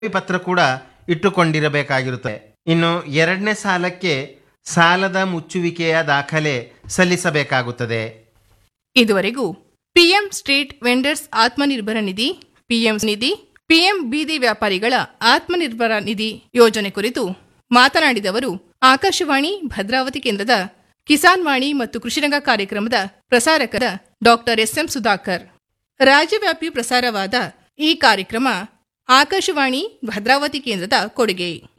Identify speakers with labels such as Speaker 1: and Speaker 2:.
Speaker 1: ಪತ್ರ ಕೂಡ ಇಟ್ಟುಕೊಂಡಿರಬೇಕಾಗಿರುತ್ತದೆ ಇನ್ನು ಎರಡನೇ ಸಾಲಕ್ಕೆ ಸಾಲದ ಮುಚ್ಚುವಿಕೆಯ ದಾಖಲೆ ಸಲ್ಲಿಸಬೇಕಾಗುತ್ತದೆ
Speaker 2: ಇದುವರೆಗೂ PM street vendors Atmanirbhar Nidhi PM Nidhi PM ಬೀದಿ ವ್ಯಾಪಾರಿಗಳ ಆತ್ಮನಿರ್ಭರ ನಿಧಿ ಯೋಜನೆ ಕುರಿತು ಮಾತನಾಡಿದವರು ಆಕಾಶವಾಣಿ ಭದ್ರಾವತಿ ಕೇಂದ್ರದ ಕಿಸಾನ್ ವಾಣಿ ಮತ್ತು ಕೃಷಿರಂಗ ಕಾರ್ಯಕ್ರಮದ ಪ್ರಸಾರಕರ ಡಾಕ್ಟರ್ ಎಸ್ಎಂ ಸುಧಾಕರ್ ರಾಜ್ಯವ್ಯಾಪಿ ಪ್ರಸಾರವಾದ ಈ ಕಾರ್ಯಕ್ರಮ ಆಕಾಶವಾಣಿ ಭದ್ರಾವತಿ ಕೇಂದ್ರದ ಕೊಡುಗೆ